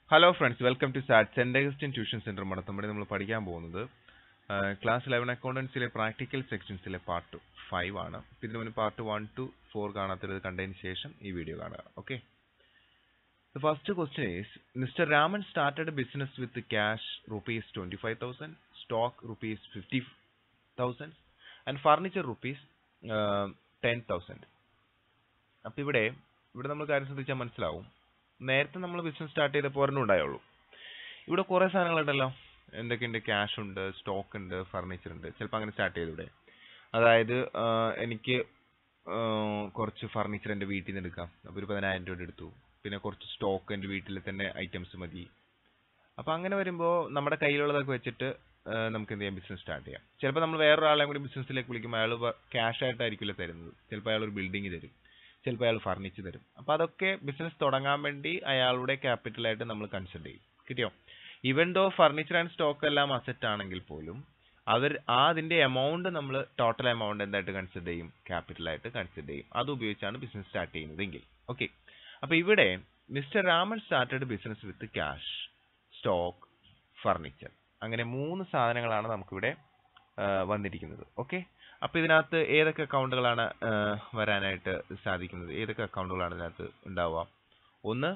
Hello friends welcome to സാറ്റ് saint Augustine tuition centre Madathampady നമ്മൾ പഠിക്കാൻ പോകുന്നത് ക്ലാസ് ഇലവൻ അക്കൗണ്ടൻസിലെ പ്രാക്ടിക്കൽ സെക്ഷൻസിലെ പാർട്ട് ഫൈവ് ആണ് ഇപ്പൊ ഇതിന് മുന്നേ പാർട്ട് വൺ ടു ഫോർ കാണാത്തത് കണ്ടതിന് ശേഷം ഈ വീഡിയോ കാണുക okay The first question is Mr. Raman started a business with the cash rupees 25,000, stock rupees 50,000 and furniture rupees uh, 10,000. അപ്പോൾ ഇവിടെ ഇവിടെ നമ്മൾ കാര്യം ശ്രദ്ധിച്ചാൽ മനസ്സിലാവും നേരത്തെ നമ്മൾ ബിസിനസ് സ്റ്റാർട്ട് ചെയ്തപ്പോൾ ഒരെണ്ണം ഉണ്ടായുള്ളൂ ഇവിടെ കുറേ സാധനങ്ങളുണ്ടല്ലോ എന്തൊക്കെയുണ്ട് ക്യാഷ് ഉണ്ട് സ്റ്റോക്ക് ഉണ്ട് ഫർണിച്ചർ ഉണ്ട് ചിലപ്പോൾ അങ്ങനെ സ്റ്റാർട്ട് ചെയ്തൂടെ അതായത് ആ, എനിക്ക് ആ, കുറച്ച് ഫർണിച്ചർ എൻ്റെ വീട്ടിൽ നിന്ന് എടുക്കാം അപ്പോൾ ഒരു പതിനായിരം രൂപ എടുത്തു പിന്നെ കുറച്ച് സ്റ്റോക്ക് എൻ്റെ വീട്ടിൽ തന്നെ ഐറ്റംസ് മതി അപ്പോൾ അങ്ങനെ വരുമ്പോൾ നമ്മുടെ കയ്യിലുള്ളതൊക്കെ വെച്ചിട്ട് ആ, നമുക്ക് എന്ത് ചെയ്യാം ബിസിനസ് സ്റ്റാർട്ട് ചെയ്യാം ചിലപ്പോൾ നമ്മൾ വേറൊരാളെ കൂടി ബിസിനസ്സിലേക്ക് വിളിക്കുമ്പോൾ അയാൾ ക്യാഷ് ആയിട്ടായിരിക്കില്ല തരുന്നത് ചിലപ്പോൾ അയാൾ ഒരു ബിൽഡിംഗ് തരും ചിലപ്പോൾ അയാൾ ഫർണിച്ചർ തരും അപ്പോൾ അതൊക്കെ ബിസിനസ് തുടങ്ങാൻ വേണ്ടി അയാളുടെ ക്യാപിറ്റലായിട്ട് നമ്മൾ കൺസിഡർ ചെയ്യും കിട്ടിയോ even though furniture and stock എല്ലാം അസറ്റ് ആണെങ്കിൽ പോലും അവർ ആ അതിന്റെ എമൗണ്ട് നമ്മൾ ടോട്ടൽ എമൗണ്ട് എന്തായിട്ട് കൺസിഡർ ചെയ്യും ക്യാപിറ്റലായിട്ട് കൺസിഡർ ചെയ്യും അത് ഉപയോഗിച്ചാണ് ബിസിനസ് സ്റ്റാർട്ട് ചെയ്യുന്നതെങ്കിൽ ഓക്കെ അപ്പൊ ഇവിടെ mister Raman started business with cash stock furniture അങ്ങനെ മൂന്ന് സാധനങ്ങളാണ് നമുക്കിവിടെ ആ, വന്നിരിക്കുന്നത് ഓക്കെ അപ്പൊ ഇതിനകത്ത് ഏതൊക്കെ അക്കൗണ്ടുകളാണ് ആ, വരാനായിട്ട് സാധിക്കുന്നത് ഏതൊക്കെ അക്കൗണ്ടുകളാണ് ഇതിനകത്ത് ഉണ്ടാവുക ഒന്ന്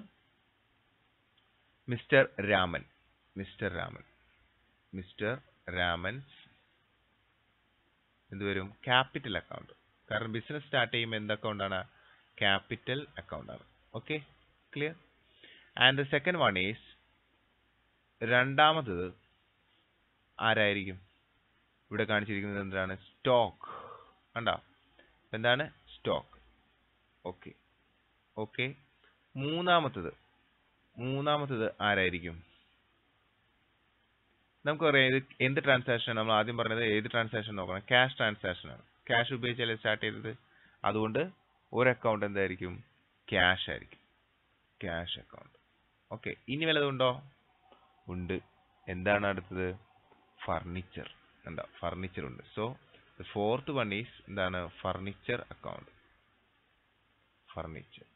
mister Raman mister Raman mister Raman's എന്ത് വരും ക്യാപിറ്റൽ അക്കൗണ്ട് കാരണം ബിസിനസ് സ്റ്റാർട്ട് ചെയ്യുമ്പോൾ എന്ത് അക്കൗണ്ടാണ് ക്യാപിറ്റൽ അക്കൗണ്ടാണ് okay clear and the second one is രണ്ടാമത്തത് ആരായിരിക്കും ഇവിടെ കാണിച്ചിരിക്കുന്നത് എന്താണ് സ്റ്റോക്ക് കണ്ടോ എന്താണ് സ്റ്റോക്ക് ഓക്കെ ഓക്കെ മൂന്നാമത്തത് മൂന്നാമത്തത് ആരായിരിക്കും നമുക്കറിയാം ഇത് എന്ത് ട്രാൻസാക്ഷൻ നമ്മൾ ആദ്യം പറഞ്ഞത് ഏത് ട്രാൻസാക്ഷൻ നോക്കണം ക്യാഷ് ട്രാൻസാക്ഷൻ ആണ് ക്യാഷ് ഉപയോഗിച്ചല്ലേ സ്റ്റാർട്ട് ചെയ്തത് അതുകൊണ്ട് ഒരു അക്കൗണ്ട് എന്തായിരിക്കും ക്യാഷ് ആയിരിക്കും ക്യാഷ് അക്കൗണ്ട് ഓക്കെ ഇനി വല്ലതുണ്ടോ ഉണ്ട് എന്താണ് അടുത്തത് ഫർണിച്ചർ എന്താ ഫർണിച്ചർ ഉണ്ട് സോ ഫോർത്ത് വൺ ഈസ് എന്താണ് ഫർണിച്ചർ അക്കൗണ്ട് ഫർണിച്ചർ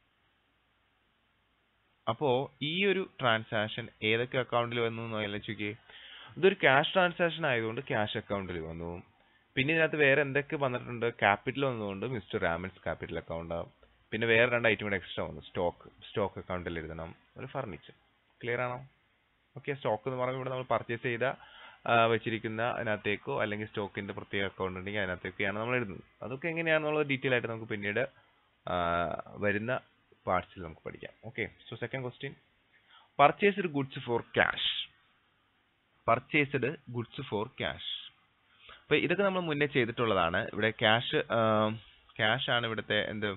അപ്പോ ഈ ഒരു ട്രാൻസാക്ഷൻ ഏതൊക്കെ അക്കൗണ്ടിൽ വന്നു എന്ന് ആലോചിക്കേ ഇതൊരു ക്യാഷ് ട്രാൻസാക്ഷൻ ആയതുകൊണ്ട് ക്യാഷ് അക്കൗണ്ടിൽ വന്നു പിന്നെ ഇതിനകത്ത് വേറെ എന്തൊക്കെ വന്നിട്ടുണ്ട് ക്യാപിറ്റൽ വന്നതുകൊണ്ട് മിസ്റ്റർ രാമൻസ് ക്യാപിറ്റൽ അക്കൗണ്ട് പിന്നെ വേറെ രണ്ട് ഐറ്റം കൂടെ എക്സ്ട്രാ വന്നു സ്റ്റോക്ക് സ്റ്റോക്ക് അക്കൗണ്ടിൽ എഴുതണം ഒരു ഫർണിച്ചർ ക്ലിയർ ആണോ ഓക്കെ സ്റ്റോക്ക് എന്ന് പറയുമ്പോൾ ഇവിടെ നമ്മൾ പർച്ചേസ് ചെയ്ത ആ, വെച്ചിരിക്കുന്ന അതിനകത്തേക്കോ അല്ലെങ്കിൽ സ്റ്റോക്കിന്റെ പ്രത്യേക അക്കൗണ്ട് ഉണ്ടെങ്കിൽ അതിനകത്തേക്കൊക്കെയാണ് നമ്മൾ എഴുതുന്നത് അതൊക്കെ എങ്ങനെയാണെന്നുള്ളത് ഡീറ്റെയിൽ ആയിട്ട് നമുക്ക് പിന്നീട് ആ, വരുന്ന പാർട്സിൽ നമുക്ക് പഠിക്കാം okay so second question purchased goods for cash purchased goods for cash അപ്പൊ ഇതൊക്കെ നമ്മൾ മുന്നേ ചെയ്തിട്ടുള്ളതാണ് ഇവിടെ ക്യാഷ് ക്യാഷ് ആണ് ഇവിടുത്തെ എന്ത്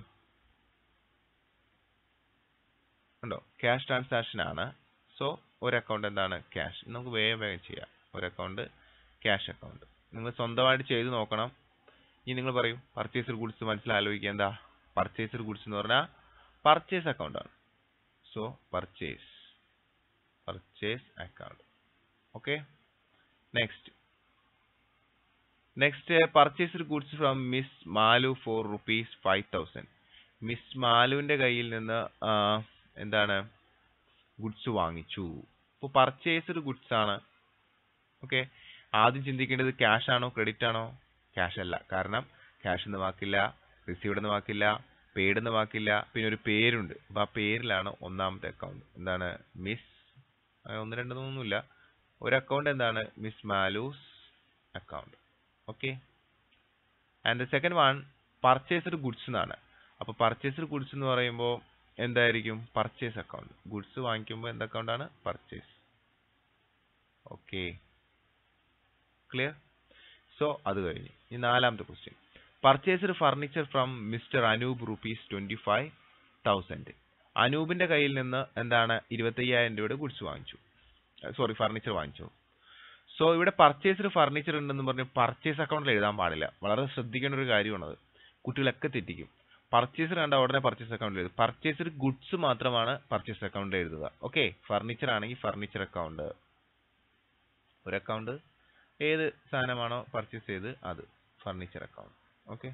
ഉണ്ടോ ക്യാഷ് ട്രാൻസാക്ഷൻ ആണ് സോ ഒരു അക്കൗണ്ട് എന്താണ് ക്യാഷ് നമുക്ക് വേഗം വേഗം ചെയ്യാം ഒരു അക്കൗണ്ട് ക്യാഷ് അക്കൗണ്ട് നിങ്ങൾ സ്വന്തമായിട്ട് ചെയ്ത് നോക്കണം ഇനി നിങ്ങൾ പറയൂ പർച്ചേസർ ഗുഡ്സ് മനസ്സിലാലോചിക്കുക എന്താ പർച്ചേസർ ഗുഡ്സ് എന്ന് പറഞ്ഞാൽ പർച്ചേസ് അക്കൗണ്ട് ആണ് so purchase purchase account okay next next purchased goods from miss Malu for rupees five thousand മിസ് മാലുവിന്റെ കയ്യിൽ നിന്ന് ആ, എന്താണ് ഗുഡ്സ് വാങ്ങിച്ചു ഇപ്പോൾ പർച്ചേസ്ഡ് ഗുഡ്സ് ആണ് ഓക്കെ ആദ്യം ചിന്തിക്കേണ്ടത് ക്യാഷ് ആണോ ക്രെഡിറ്റ് ആണോ ക്യാഷ് അല്ല കാരണം ക്യാഷ് എന്ന് വാക്കില്ല റിസീവ്ഡ് എന്ന് വാക്കില്ല പെയ്ഡ് എന്ന് വാക്കില്ല പിന്നെ ഒരു പേരുണ്ട് അപ്പൊ ആ പേരിലാണ് ഒന്നാമത്തെ അക്കൗണ്ട് എന്താണ് മിസ് ഒന്ന് രണ്ട് മൂന്നൊന്നുമില്ല ഒരു അക്കൗണ്ട് എന്താണ് miss Malu's account okay and the second one purchased goods എന്നാണ് അപ്പൊ പർച്ചേസ്ഡ് ഗുഡ്സ് എന്ന് പറയുമ്പോൾ എന്തായിരിക്കും പർച്ചേസ് അക്കൗണ്ട് ഗുഡ്സ് വാങ്ങിക്കുമ്പോൾ എന്ത് അക്കൗണ്ട് ആണ് പർച്ചേസ് ഓക്കെ ക്ലിയർ സോ അത് കഴിഞ്ഞു ഇനി നാലാമത്തെ question purchased furniture from mister Anoop rupees twenty five thousand അനൂപിന്റെ കയ്യിൽ നിന്ന് എന്താണ് ഇരുപത്തയ്യായിരം രൂപയുടെ ഗുഡ്സ് വാങ്ങിച്ചു സോറി ഫർണിച്ചർ വാങ്ങിച്ചു സോ ഇവിടെ പർച്ചേസ്ഡ് ഫർണിച്ചർ ഉണ്ടെന്ന് പറഞ്ഞ് പർച്ചേസ് അക്കൗണ്ടിൽ എഴുതാൻ പാടില്ല വളരെ ശ്രദ്ധിക്കേണ്ട ഒരു കാര്യമാണത് കുട്ടികളൊക്കെ തെറ്റിക്കും പർച്ചേസർ കണ്ട ഉടനെ പർച്ചേസ് അക്കൗണ്ടിൽ എഴുതും പർച്ചേസ്ഡ് ഗുഡ്സ് മാത്രമാണ് പർച്ചേസ് അക്കൗണ്ടിൽ എഴുതുക ഓക്കെ ഫർണിച്ചർ ആണെങ്കിൽ ഫർണിച്ചർ അക്കൗണ്ട് ഒരു അക്കൗണ്ട് ഏത് സാധനമാണോ പർച്ചേസ് ചെയ്ത് അത് furniture account okay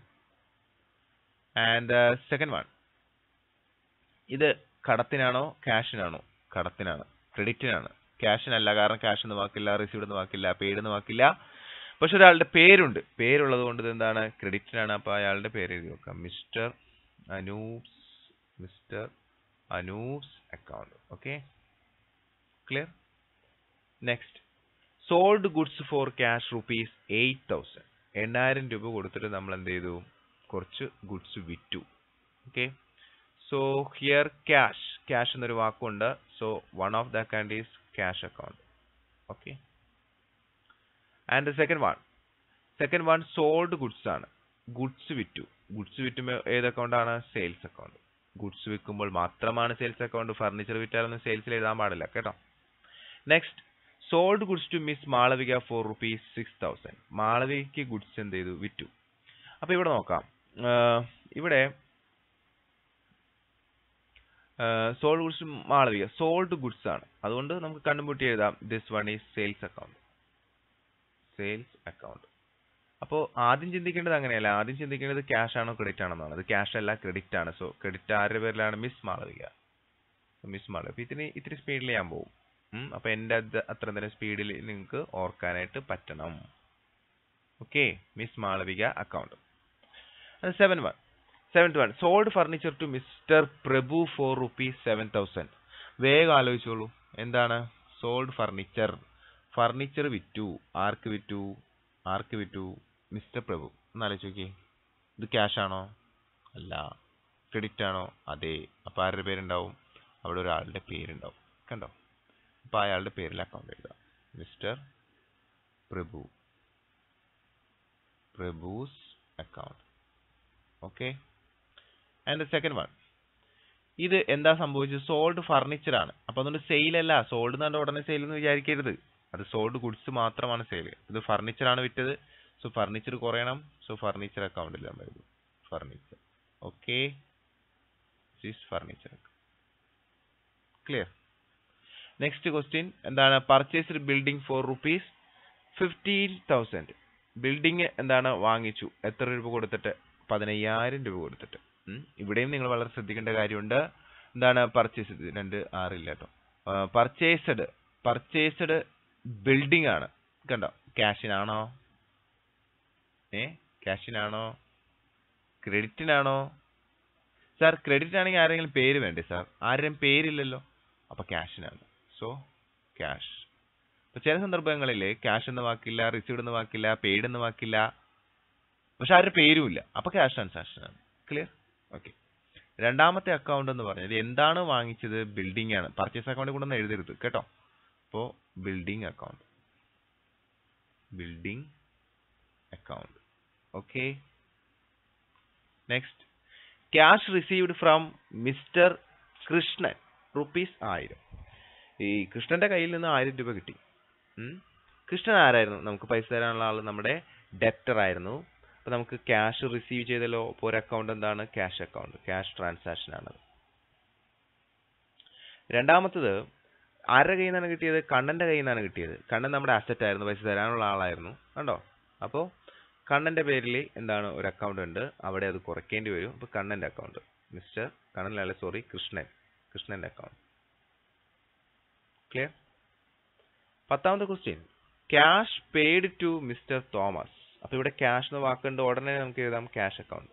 and second one ഇത് കടത്തിനാണോ ക്യാഷിനാണോ കടത്തിനാണ് ക്രെഡിറ്റിനാണ് ക്യാഷിനല്ല കാരണം ക്യാഷ് എന്ന് വാക്കില്ല റിസീവ്ഡ് എന്ന് വാക്കില്ല പെയ്ഡ് എന്ന് വാക്കില്ല പക്ഷെ ഒരാളുടെ പേരുണ്ട് പേരുള്ളത് കൊണ്ട് ഇത് എന്താണ് ക്രെഡിറ്റിനാണ് അപ്പൊ അയാളുടെ പേര് എഴുതി വെക്കാം mister Anoop's mister Anoop's account okay clear next sold goods for cash rupees eight thousand എണ്ണായിരം രൂപ കൊടുത്തിട്ട് നമ്മൾ എന്ത് ചെയ്തു കുറച്ച് ഗുഡ്സ് വിറ്റു okay so here cash cash എന്നൊരു വാക്കുണ്ട് so one of the account is cash account okay and second one second one sold goods ആണ് ഗുഡ്സ് വിറ്റു ഗുഡ്സ് വിറ്റുമ്പോൾ ഏത് അക്കൗണ്ട് ആണ് സെയിൽസ് അക്കൗണ്ട് ഗുഡ്സ് വിൽക്കുമ്പോൾ മാത്രമാണ് സെയിൽസ് അക്കൗണ്ട് ഫർണിച്ചർ വിറ്റാലൊന്നും സെയിൽസിൽ എഴുതാൻ പാടില്ല കേട്ടോ next sold goods to miss Malavika for rupees six thousand മാളവികയ്ക്ക് ഗുഡ്സ് എന്ത് ചെയ്തു വിറ്റു അപ്പൊ ഇവിടെ നോക്കാം ആഹ് ഇവിടെ sold goods Malavika sold goods ആണ് അതുകൊണ്ട് നമുക്ക് കണ്ണുമുട്ടി എഴുതാം this one is sales account sales account അപ്പോൾ ആദ്യം ചിന്തിക്കേണ്ടത് അങ്ങനെയല്ല ആദ്യം ചിന്തിക്കേണ്ടത് ക്യാഷ് ആണോ ക്രെഡിറ്റ് ആണെന്നാണ് അത് ക്യാഷ് അല്ല ക്രെഡിറ്റ് ആണ് സോ ക്രെഡിറ്റ് ആരുടെ പേരിലാണ് മിസ് മാളവിക മിസ് മാളവിക അപ്പൊ ഇതിന് ഇത്തിരി സ്പീഡിൽ ഞാൻ പോകും ഉം, അപ്പൊ എന്റെ അത് അത്ര തന്നെ സ്പീഡിൽ നിങ്ങൾക്ക് ഓർക്കാനായിട്ട് പറ്റണം okay miss Malavika account seven one seventh one sold furniture to mister Prabhu for rupees seven thousand വേഗം ആലോചിച്ചോളൂ എന്താണ് സോൾഡ് ഫർണിച്ചർ ഫർണിച്ചർ വിറ്റു ആർക്ക് വിറ്റു ആർക്ക് വിറ്റു മിസ്റ്റർ പ്രഭു ഒന്ന് ആലോചിച്ച് നോക്കിയേ ഇത് ക്യാഷ് ആണോ അല്ല ക്രെഡിറ്റ് ആണോ അതെ അപ്പൊ ആരുടെ പേരുണ്ടാവും അവിടെ ഒരാളുടെ പേരുണ്ടാവും കണ്ടോ അപ്പൊ അയാളുടെ പേരിൽ അക്കൗണ്ട് എഴുതാം mister Prabhu Prabhu's account okay and second one ഇത് എന്താ സംഭവിച്ചത് സോൾഡ് ഫർണിച്ചർ ആണ് അപ്പൊ അതുകൊണ്ട് സെയിൽ അല്ല സോൾഡ് എന്ന് ഉടനെ സെയിൽ എന്ന് വിചാരിക്കരുത് അത് സോൾഡ് ഗുഡ്സ് മാത്രമാണ് സെയിൽ ഇത് ഫർണിച്ചർ ആണ് വിറ്റത് സോ ഫർണിച്ചർ കുറയണം സോ ഫർണിച്ചർ അക്കൗണ്ടിൽ നമ്മൾ എഴുതും furniture okay furniture clear next question എന്താണ് purchased building for rupees fifteen thousand building എന്താണ് വാങ്ങിച്ചു എത്ര രൂപ കൊടുത്തിട്ട് പതിനയ്യായിരം രൂപ കൊടുത്തിട്ട് ഉം. ഇവിടെയും നിങ്ങൾ വളരെ ശ്രദ്ധിക്കേണ്ട കാര്യമുണ്ട് എന്താണ് പർച്ചേസ് രണ്ട് ആറില്ല കേട്ടോ പർച്ചേസ്ഡ് പർച്ചേസ്ഡ് ബിൽഡിംഗ് ആണ് കണ്ടോ ക്യാഷിനാണോ ഏ ക്യാഷിനാണോ ക്രെഡിറ്റിനാണോ സാർ ക്രെഡിറ്റ് ആണെങ്കിൽ ആരെങ്കിലും പേര് വേണ്ടേ സാർ ആരുടെയും പേരില്ലല്ലോ അപ്പൊ ക്യാഷിനാണ് സോ ക്യാഷ് അപ്പൊ ചില സന്ദർഭങ്ങളിൽ ക്യാഷ് എന്ന വാക്കില്ല റിസീവ്ഡ് എന്ന വാക്കില്ല പെയ്ഡ് എന്ന വാക്കില്ല പക്ഷെ ആരുടെ പേരുമില്ല അപ്പൊ ക്യാഷ് ട്രാൻസാക്ഷൻ ആണ് ക്ലിയർ ഓക്കെ രണ്ടാമത്തെ അക്കൗണ്ട് എന്ന് പറഞ്ഞത് എന്താണ് വാങ്ങിച്ചത് ബിൽഡിംഗ് ആണ് പർച്ചേസ് അക്കൗണ്ട് കൂടെ ഒന്ന് എഴുതരുത് കേട്ടോ അപ്പോ building account building account okay next cash received from mister Krishnan rupees ആയിരം ഈ കൃഷ്ണന്റെ കയ്യിൽ നിന്ന് ആയിരം രൂപ കിട്ടി ഉം. കൃഷ്ണൻ ആരായിരുന്നു നമുക്ക് പൈസ തരാനുള്ള ആൾ നമ്മുടെ ഡെപ്റ്റർ ആയിരുന്നു അപ്പൊ നമുക്ക് ക്യാഷ് റിസീവ് ചെയ്തല്ലോ അപ്പോൾ ഒരു അക്കൗണ്ട് എന്താണ് ക്യാഷ് അക്കൗണ്ട് ക്യാഷ് ട്രാൻസാക്ഷൻ ആണത് രണ്ടാമത്തത് ആരുടെ കയ്യിൽ നിന്നാണ് കിട്ടിയത് കണ്ണന്റെ കയ്യിൽ നിന്നാണ് കിട്ടിയത് കണ്ണൻ നമ്മുടെ അസറ്റ് ആയിരുന്നു പൈസ തരാനുള്ള ആളായിരുന്നു കണ്ടോ അപ്പോൾ കണ്ണന്റെ പേരിൽ എന്താണ് ഒരു അക്കൗണ്ട് ഉണ്ട് അവിടെ അത് കുറയ്ക്കേണ്ടി വരും അപ്പോൾ കണ്ണന്റെ അക്കൗണ്ട് മിസ്റ്റർ കണ്ണനല്ല സോറി കൃഷ്ണൻ കൃഷ്ണന്റെ അക്കൗണ്ട് ക്ലിയർ പത്താമത്തെ question cash paid to mister Thomas അപ്പൊ ഇവിടെ ക്യാഷ് എന്ന വാക്കുണ്ട് ഉടനെ നമുക്ക് എഴുതാം ക്യാഷ് അക്കൗണ്ട്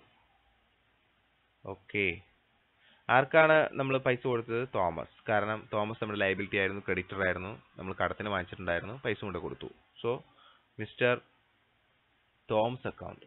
ഓക്കെ ആർക്കാണ് നമ്മൾ പൈസ കൊടുത്തത് തോമസ് കാരണം തോമസ് നമ്മുടെ ലൈബിലിറ്റി ആയിരുന്നു ക്രെഡിറ്റർ ആയിരുന്നു നമ്മൾ കടത്തിന് വാങ്ങിച്ചിട്ടുണ്ടായിരുന്നു പൈസ കൊണ്ട് കൊടുത്തു so mister Thomas account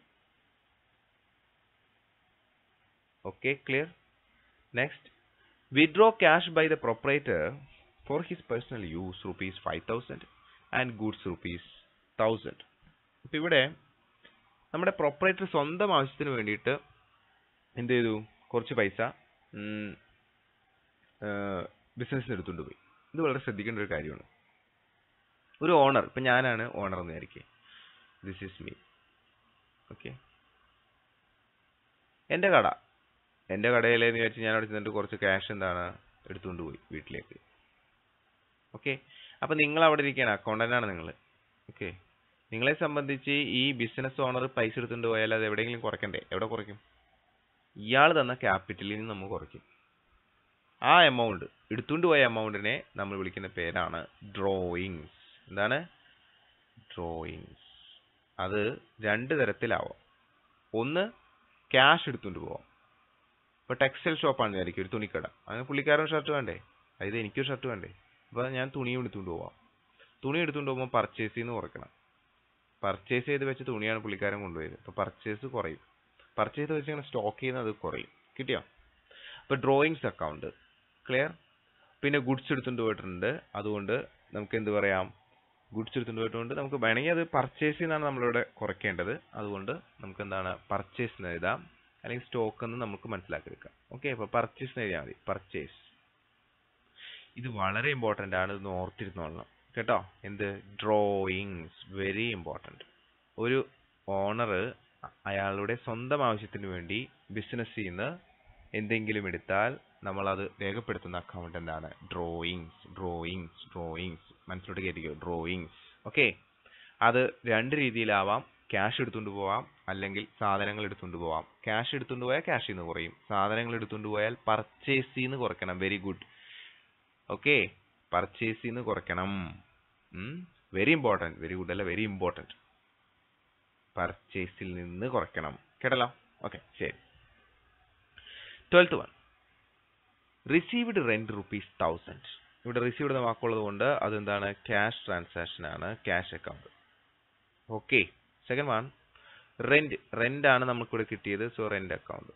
okay clear next withdraw cash by the proprietor for his personal use rupees five thousand and goods rupees thousand അപ്പൊ ഇവിടെ നമ്മുടെ പ്രൊപ്പറേറ്റർ സ്വന്തം ആവശ്യത്തിന് വേണ്ടിയിട്ട് എന്ത് ചെയ്തു കുറച്ച് പൈസ ബിസിനസ്സിന് എടുത്തുകൊണ്ട് പോയി ഇത് വളരെ ശ്രദ്ധിക്കേണ്ട ഒരു കാര്യമാണ് ഒരു ഓണർ ഇപ്പൊ ഞാനാണ് ഓണർ എന്ന് വിചാരിക്കുക ദിസ് ഈസ് മീ ഓക്കെ എന്റെ കട എന്റെ കടയിലെന്ന് വിചാരിച്ച് ഞാൻ അവിടെ ചെന്നിട്ട് കുറച്ച് ക്യാഷ് എന്താണ് എടുത്തുകൊണ്ട് പോയി വീട്ടിലേക്ക് ഓക്കെ അപ്പൊ നിങ്ങൾ അവിടെ ഇരിക്കുകയാണ് അക്കൗണ്ടന്റ് ആണ് നിങ്ങൾ ഓക്കെ നിങ്ങളെ സംബന്ധിച്ച് ഈ ബിസിനസ് ഓണർ പൈസ എടുത്തുകൊണ്ട് പോയാൽ അത് എവിടെയെങ്കിലും കുറയ്ക്കണ്ടേ എവിടെ കുറയ്ക്കും ഇയാൾ തന്ന ക്യാപിറ്റലിൽ നിന്ന് നമ്മൾ കുറയ്ക്കും ആ എമൗണ്ട് എടുത്തുകൊണ്ട് പോയ എമൗണ്ടിനെ നമ്മൾ വിളിക്കുന്ന പേരാണ് ഡ്രോയിങ്സ് എന്താണ് ഡ്രോയിങ്സ് അത് രണ്ട് തരത്തിലാവാം ഒന്ന് ക്യാഷ് എടുത്തുകൊണ്ട് പോവാം ഇപ്പൊ ടെക്സ്റ്റൈൽ ഷോപ്പാണ് വിചാരിക്കും ഒരു തുണിക്കട അങ്ങനെ പുള്ളിക്കാരൻ ഷർട്ട് വേണ്ടേ അതായത് എനിക്കൊരു ഷർട്ട് വേണ്ടേ അപ്പൊ ഞാൻ തുണിയും എടുത്തുകൊണ്ട് പോവാം തുണി എടുത്തുകൊണ്ട് പോകുമ്പോൾ പർച്ചേസ് ചെയ്യുന്ന കുറയ്ക്കണം പർച്ചേസ് ചെയ്ത് വെച്ച തുണിയാണ് പുള്ളിക്കാരൻ കൊണ്ടുപോയത് അപ്പൊ പർച്ചേസ് കുറയും പർച്ചേസ് ചെയ്ത് വെച്ച് ഇങ്ങനെ സ്റ്റോക്ക് ചെയ്യുന്നത് കുറയും കിട്ടിയോ അപ്പൊ ഡ്രോയിങ്സ് അക്കൗണ്ട് ക്ലിയർ പിന്നെ ഗുഡ്സ് എടുത്തുകൊണ്ട് പോയിട്ടുണ്ട് അതുകൊണ്ട് നമുക്ക് എന്ത് പറയാം ഗുഡ്സ് എടുത്തുകൊണ്ട് പോയിട്ടുണ്ട് നമുക്ക് വേണമെങ്കിൽ അത് പർച്ചേസ് എന്നാണ് നമ്മളിവിടെ കുറയ്ക്കേണ്ടത് അതുകൊണ്ട് നമുക്ക് എന്താണ് പർച്ചേസ് എന്ന് എഴുതാം അല്ലെങ്കിൽ സ്റ്റോക്ക് എന്ന് നമുക്ക് മനസ്സിലാക്കി എടുക്കാം ഓക്കെ അപ്പൊ പർച്ചേസ് എന്ന് എഴുതിയാൽ മതി പർച്ചേസ് ഇത് വളരെ ഇമ്പോർട്ടന്റ് ആണ് ഇത് ഓർത്തിരുന്നോളണം കേട്ടോ എന്ത് ഡ്രോയിങ്സ് വെരി ഇമ്പോർട്ടന്റ് ഒരു ഓണർ അയാളുടെ സ്വന്തം ആവശ്യത്തിന് വേണ്ടി ബിസിനസ് ചെയ്യുന്ന എന്തെങ്കിലും എടുത്താൽ നമ്മൾ അത് രേഖപ്പെടുത്തുന്ന അക്കൗണ്ട് എന്താണ് ഡ്രോയിങ്സ് ഡ്രോയിങ്സ് ഡ്രോയിങ്സ് മനസ്സിലോട്ട് കയറ്റിക്കോ ഡ്രോയിങ്സ് ഓക്കെ അത് രണ്ട് രീതിയിലാവാം ക്യാഷ് എടുത്തുകൊണ്ട് പോവാം അല്ലെങ്കിൽ സാധനങ്ങൾ എടുത്തുകൊണ്ട് പോവാം ക്യാഷ് എടുത്തുകൊണ്ട് പോയാൽ ക്യാഷിൽ നിന്ന് കുറയും സാധനങ്ങൾ എടുത്തുകൊണ്ട് പോയാൽ പർച്ചേസിൽ നിന്ന് കുറയ്ക്കണം വെരി ഗുഡ് ഓക്കെ പർച്ചേസിൽ നിന്ന് കുറയ്ക്കണം വെരി ഇമ്പോർട്ടൻറ്റ് വെരി ഗുഡ് അല്ല വെരി ഇമ്പോർട്ടൻറ്റ് പർച്ചേസിൽ നിന്ന് കുറയ്ക്കണം കേട്ടല്ലോ ഓക്കെ ശരി twelfth one received rent rupees thousand ഇവിടെ റിസീവ്ഡ് എന്ന വാക്കുള്ളത് കൊണ്ട് അതെന്താണ് ക്യാഷ് ട്രാൻസാക്ഷൻ ആണ് cash account okay second one rent rent ആണ് നമുക്കിവിടെ കിട്ടിയത് so rent account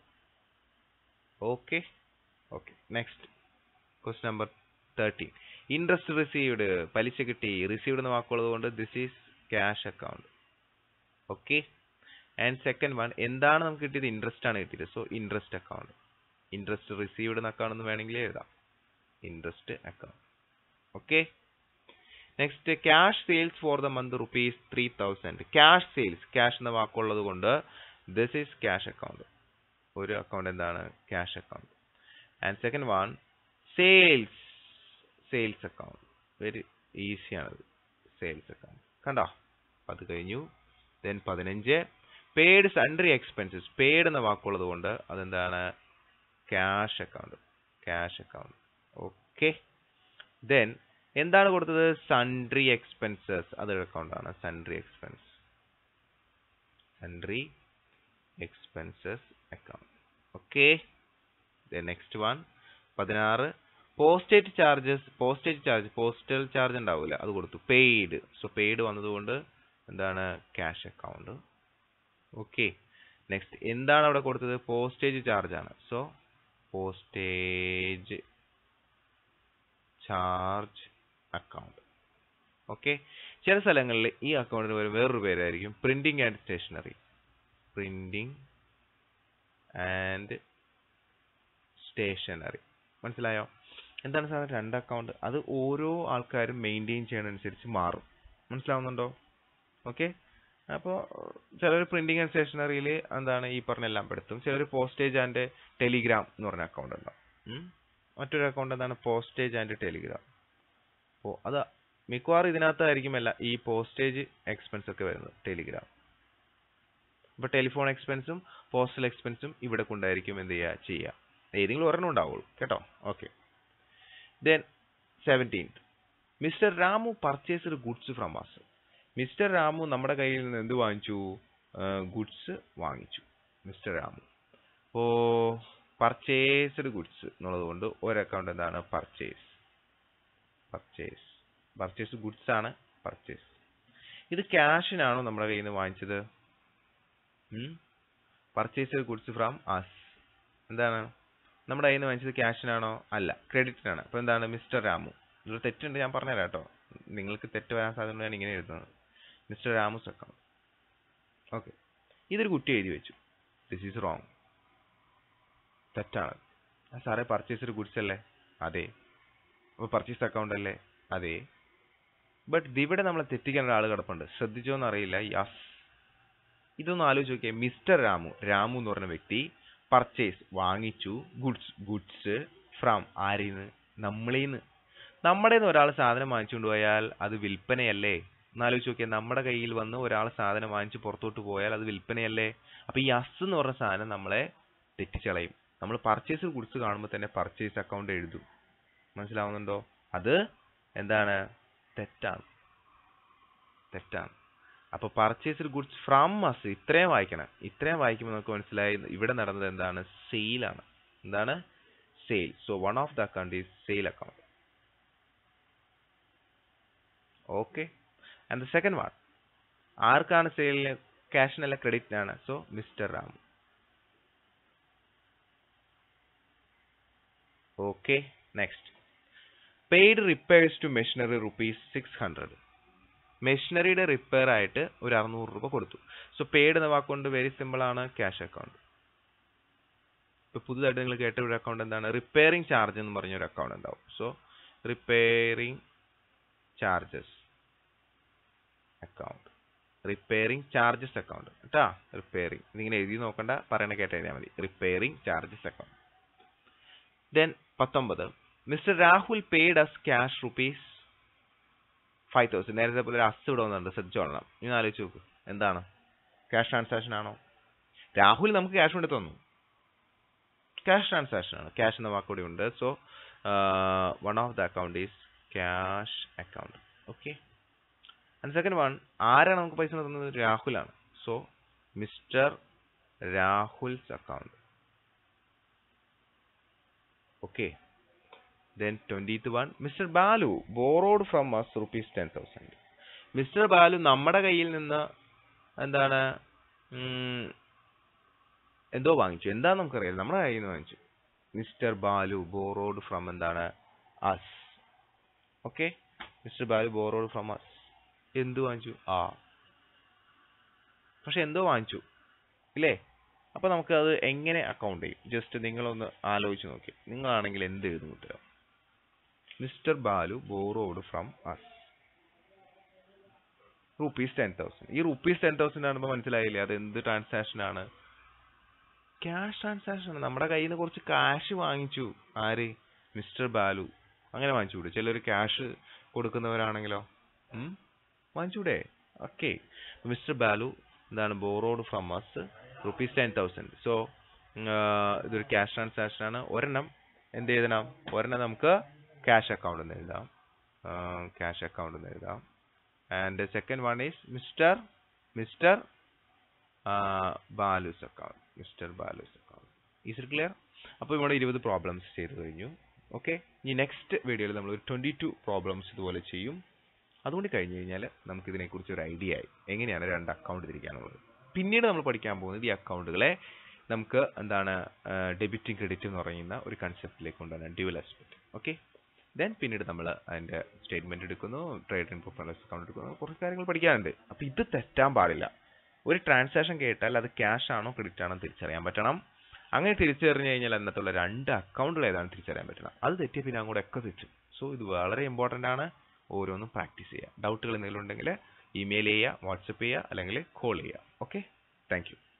okay okay next quest number thirteen interest received പലിശ കിട്ടി റിസീവ്ഡ് എന്ന വാക്കുള്ളത് കൊണ്ട് this is cash account okay and second one എന്താണ് നമുക്ക് കിട്ടിയത് ഇൻട്രസ്റ്റ് ആണ് കിട്ടിയത് so interest account interest received എന്ന അക്കൗണ്ട് എന്ന് വേണമെങ്കിൽ എഴുതാം interest account okay next cash sales for the month rupees three thousand cash sales cash എന്ന വാക്കുള്ളത് കൊണ്ട് ദിസ് ഈസ് ക്യാഷ് അക്കൗണ്ട് ഒരു അക്കൗണ്ട് എന്താണ് cash account and second one sales sales account very ഈസിയാണത് സെയിൽസ് അക്കൗണ്ട് കണ്ടോ അത് കഴിഞ്ഞു then പതിനഞ്ച് പെയ്ഡ് സൺട്രി എക്സ്പെൻസസ് പെയ്ഡ് എന്ന വാക്കുള്ളത് കൊണ്ട് അതെന്താണ് cash account cash account okay then എന്താണ് കൊടുത്തത് സൺട്രി എക്സ്പെൻസസ് അതൊരു അക്കൗണ്ട് ആണ് sundry expense sundry expenses account okay next one പതിനാറ് postage charges postage charge postal charge ഉണ്ടാവില്ല അത് കൊടുത്തു പെയ്ഡ് സോ പെയ്ഡ് വന്നതുകൊണ്ട് എന്താണ് ക്യാഷ് അക്കൗണ്ട് ഓക്കെ നെക്സ്റ്റ് എന്താണ് അവിടെ കൊടുത്തത് പോസ്റ്റേജ് ചാർജ് ആണ് so postage charge account okay ചില സ്ഥലങ്ങളിൽ ഈ അക്കൗണ്ടിന് ഒരു വേറൊരു പേരായിരിക്കും printing and stationery printing and stationery മനസ്സിലായോ എന്താണ് സാധനം രണ്ട് അക്കൗണ്ട് അത് ഓരോ ആൾക്കാരും മെയിൻറ്റെയിൻ ചെയ്യുന്നതനുസരിച്ച് മാറും മനസ്സിലാവുന്നുണ്ടോ ഓക്കെ അപ്പോൾ ചിലർ പ്രിന്റിംഗ് ആൻഡ് സ്റ്റേഷനറിയിൽ എന്താണ് ഈ പറഞ്ഞ എല്ലാം പെടുത്തും ചിലർ പോസ്റ്റേജ് ആൻഡ് ടെലിഗ്രാം എന്ന് പറഞ്ഞ അക്കൗണ്ട് ഉണ്ടാവും മറ്റൊരു അക്കൗണ്ട് എന്താണ് പോസ്റ്റേജ് ആൻഡ് ടെലിഗ്രാം അപ്പോൾ അത് മിക്കവാറും ഇതിനകത്തായിരിക്കും അല്ല ഈ പോസ്റ്റേജ് എക്സ്പെൻസ് ഒക്കെ വരുന്നത് ടെലിഗ്രാം അപ്പോൾ ടെലിഫോൺ എക്സ്പെൻസും പോസ്റ്റൽ എക്സ്പെൻസും ഇവിടെ കൊണ്ടായിരിക്കും എന്ത് ചെയ്യുക ചെയ്യുക ഏതെങ്കിലും ഒരെണ്ണം ഉണ്ടാവുള്ളൂ കേട്ടോ okay then seventeenth mister Ramu purchased goods from us mister Ramu നമ്മുടെ കയ്യിൽ നിന്ന് എന്ത് വാങ്ങിച്ചു ഗുഡ്സ് വാങ്ങിച്ചു മിസ്റ്റർ രാമു അപ്പോ പർച്ചേസ്ഡ് ഗുഡ്സ് എന്നുള്ളത് കൊണ്ട് ഒരു അക്കൗണ്ട് എന്താണ് പർച്ചേസ് പർച്ചേസ് പർച്ചേസ് ഗുഡ്സ് ആണ് പർച്ചേസ് ഇത് ക്യാഷിനാണോ നമ്മുടെ കയ്യിൽ നിന്ന് വാങ്ങിച്ചത് പർച്ചേസ് ഗുഡ്സ് ഫ്രം അസ് എന്താണ് നമ്മുടെ കയ്യിൽ നിന്ന് വാങ്ങിച്ചത് ക്യാഷിനാണോ അല്ല ക്രെഡിറ്റിനാണ് അപ്പൊ എന്താണ് മിസ്റ്റർ രാമു ഇതിൽ തെറ്റുണ്ട് ഞാൻ പറഞ്ഞുതരാം കേട്ടോ നിങ്ങൾക്ക് തെറ്റ് വരാൻ സാധ്യത ഞാൻ ഇങ്ങനെ എഴുതുന്നത് മിസ്റ്റർ രാമുസ് അക്കൗണ്ട് ഓക്കെ ഇതൊരു കുട്ടി എഴുതി വെച്ചു ദിസ് ഈസ് റോങ് തെറ്റാണ് ആ സാറേ പർച്ചേസ് ഗുഡ്സ് അല്ലേ അതെ അപ്പോൾ പർച്ചേസ് അക്കൗണ്ട് അല്ലേ അതെ ബട്ട് ഇവിടെ നമ്മളെ തെറ്റിക്കാൻ ഒരാൾ കിടപ്പുണ്ട് ശ്രദ്ധിച്ചോ എന്നറിയില്ല യസ് ഇതൊന്ന് ആലോചിച്ച് നോക്കിയേ മിസ്റ്റർ രാമു രാമു എന്ന് പറഞ്ഞ വ്യക്തി പർച്ചേസ് വാങ്ങിച്ചു ഗുഡ്സ് ഗുഡ്സ് ഫ്രം ആരിന്ന് നമ്മളീന്ന് നമ്മുടെ ഒരാൾ സാധനം വാങ്ങിച്ചുകൊണ്ട് പോയാൽ അത് വിൽപ്പനയല്ലേ എന്നാലോചിച്ച് നോക്കിയാൽ നമ്മുടെ കയ്യിൽ വന്ന് ഒരാൾ സാധനം വാങ്ങിച്ച് പുറത്തോട്ട് പോയാൽ അത് വിൽപ്പനയല്ലേ അപ്പൊ ഈ അസ് എന്ന് പറഞ്ഞ സാധനം നമ്മളെ തെറ്റിച്ചളയും നമ്മൾ പർച്ചേസ് ഗുഡ്സ് കാണുമ്പോൾ തന്നെ പർച്ചേസ് അക്കൗണ്ട് എഴുതും മനസ്സിലാവുന്നുണ്ടോ അത് എന്താണ് തെറ്റാണ് തെറ്റാണ് അപ്പൊ പർച്ചേസ്ഡ് ഗുഡ്സ് ഫ്രം അസ് ഇത്രയും വായിക്കണം ഇത്രയും വായിക്കുമ്പോൾ നമുക്ക് മനസ്സിലായി ഇവിടെ നടന്നത് എന്താണ് സെയിലാണ് എന്താണ് sale so one of the account is sale account okay and the second one ആർക്കാണ് സെയിലിന് ക്യാഷിനല്ല ക്രെഡിറ്റിനാണ് so mister Ramu okay next paid repairs to machinery rupees six hundred മെഷീനറിയുടെ റിപ്പയർ ആയിട്ട് ഒരു അറുന്നൂറ് രൂപ കൊടുത്തു സോ പെയ്ഡ് എന്ന വാക്കുകൊണ്ട് വെരി സിമ്പിൾ ആണ് ക്യാഷ് അക്കൗണ്ട് ഇപ്പൊ പുതുതായിട്ട് നിങ്ങൾ കേട്ട ഒരു അക്കൗണ്ട് എന്താണ് റിപ്പയറിംഗ് ചാർജ് എന്ന് പറഞ്ഞ ഒരു അക്കൗണ്ട് ഉണ്ടാവും so repairing charges account repairing charges account കേട്ടാ റിപ്പയറിംഗ് ഇതിങ്ങനെ എഴുതി നോക്കണ്ട പറയണ കേട്ട് എഴുതിയാൽ മതി റിപ്പയറിംഗ് ചാർജസ് അക്കൗണ്ട് ദെൻ പത്തൊമ്പത് mister Rahul paid us cash rupees five thousand നേരത്തെ പോലെ ഒരു അസ് ഇവിടെ വന്നിട്ടുണ്ട് ശ്രദ്ധിച്ചോളണം ഇനി ആലോചിച്ച് നോക്ക് എന്താണ് ക്യാഷ് ട്രാൻസാക്ഷൻ ആണോ രാഹുൽ നമുക്ക് ക്യാഷ് കൊണ്ട് തന്നു ക്യാഷ് ട്രാൻസാക്ഷൻ ആണ് ക്യാഷ് എന്ന വാക്കുകൂടി ഉണ്ട് so one of the account is cash account okay and second one ആരാണ് നമുക്ക് പൈസ തന്നത് രാഹുലാണ് so mister Rahul's account okay then twentieth one mister Balu borrowed from us rupees ten thousand mister Balu നമ്മുടെ കയ്യിൽ നിന്ന് എന്താണ് ഉം, എന്തോ വാങ്ങിച്ചു എന്താന്ന് നമുക്കറിയാം നമ്മുടെ കയ്യിൽ നിന്ന് വാങ്ങിച്ചു മിസ്റ്റർ ബാലു ബോറോഡ് ഫ്രം എന്താണ് us okay mister Balu borrowed from us എന്ത് വാങ്ങിച്ചു ആ പക്ഷെ എന്തോ വാങ്ങിച്ചു ഇല്ലേ അപ്പൊ നമുക്ക് അത് എങ്ങനെ അക്കൗണ്ട് ചെയ്യും ജസ്റ്റ് നിങ്ങളൊന്ന് ആലോചിച്ച് നോക്കി നിങ്ങളാണെങ്കിൽ എന്ത് എഴുതും ഉത്തരം mister Balu borrowed from us rupees ten thousand ഈ റുപ്പീസ് ടെൻ തൗസൻഡ് ആണെന്ന് മനസ്സിലായില്ലേ അത് എന്ത് ട്രാൻസാക്ഷൻ ആണ് ക്യാഷ് ട്രാൻസാക്ഷൻ ആണ് നമ്മുടെ കയ്യിൽ നിന്ന് കുറച്ച് കാശ് വാങ്ങിച്ചു ആര് മിസ്റ്റർ ബാലു അങ്ങനെ വാങ്ങിച്ചുകൂടെ ചിലർ ക്യാഷ് കൊടുക്കുന്നവരാണെങ്കിലോ ഉം? വാങ്ങിച്ചൂടെ ഓക്കെ മിസ്റ്റർ ബാലു എന്താണ് borrowed from us rupees ten thousand so ഇതൊരു ക്യാഷ് ട്രാൻസാക്ഷൻ ആണ് ഒരെണ്ണം എന്ത് എഴുതണം ഒരെണ്ണം നമുക്ക് ക്യാഷ് അക്കൗണ്ട് എന്ന് എഴുതാം ക്യാഷ് അക്കൗണ്ട് എന്ന് എഴുതാം and second one is mister mister Balu's account mister Balu's account is it clear അപ്പോൾ ഇവിടെ ഇരുപത് പ്രോബ്ലംസ് ചെയ്തു കഴിഞ്ഞു ഓക്കെ ഇനി നെക്സ്റ്റ് വീഡിയോയിൽ നമ്മൾ ഒരു ട്വന്റി ടു പ്രോബ്ലംസ് ഇതുപോലെ ചെയ്യും അതുകൊണ്ട് കഴിഞ്ഞ് കഴിഞ്ഞാൽ നമുക്ക് ഇതിനെക്കുറിച്ച് ഒരു ഐഡിയ ആയി എങ്ങനെയാണ് രണ്ട് അക്കൗണ്ട് തിരിക്കാനുള്ളത് പിന്നീട് നമ്മൾ പഠിക്കാൻ പോകുന്നത് ഈ അക്കൗണ്ടുകളെ നമുക്ക് എന്താണ് ഡെബിറ്റും ക്രെഡിറ്റും എന്ന് പറയുന്ന ഒരു കൺസെപ്റ്റിലേക്ക് കൊണ്ടുവരാൻ ഡ്യുവൽ ആസ്പെക്ട് ഓക്കെ ദെൻ പിന്നീട് നമ്മൾ അതിന്റെ സ്റ്റേറ്റ്മെന്റ് എടുക്കുന്നു ട്രേഡ് ആൻഡ് പെർഫോമൻസ് അക്കൗണ്ട് എടുക്കുന്നു കുറച്ച് കാര്യങ്ങൾ പഠിക്കാനുണ്ട് അപ്പോൾ ഇത് തെറ്റാൻ പാടില്ല ഒരു ട്രാൻസാക്ഷൻ കേട്ടാൽ അത് ക്യാഷ് ആണോ ക്രെഡിറ്റ് ആണോ തിരിച്ചറിയാൻ പറ്റണം അങ്ങനെ തിരിച്ചറിഞ്ഞു കഴിഞ്ഞാൽ അതിനകത്തുള്ള രണ്ട് അക്കൗണ്ടുകൾ ഏതാണ് തിരിച്ചറിയാൻ പറ്റണം അത് തെറ്റിയ പിന്നെ അങ്ങോട്ട് ഒക്കെ തെറ്റും സോ ഇത് വളരെ ഇമ്പോർട്ടന്റ് ആണ് ഓരോന്നും പ്രാക്ടീസ് ചെയ്യുക ഡൗട്ടുകൾ എന്തെങ്കിലും ഉണ്ടെങ്കിൽ ഇമെയിൽ ചെയ്യുക വാട്സപ്പ് ചെയ്യുക അല്ലെങ്കിൽ കോൾ ചെയ്യുക ഓക്കെ താങ്ക് യു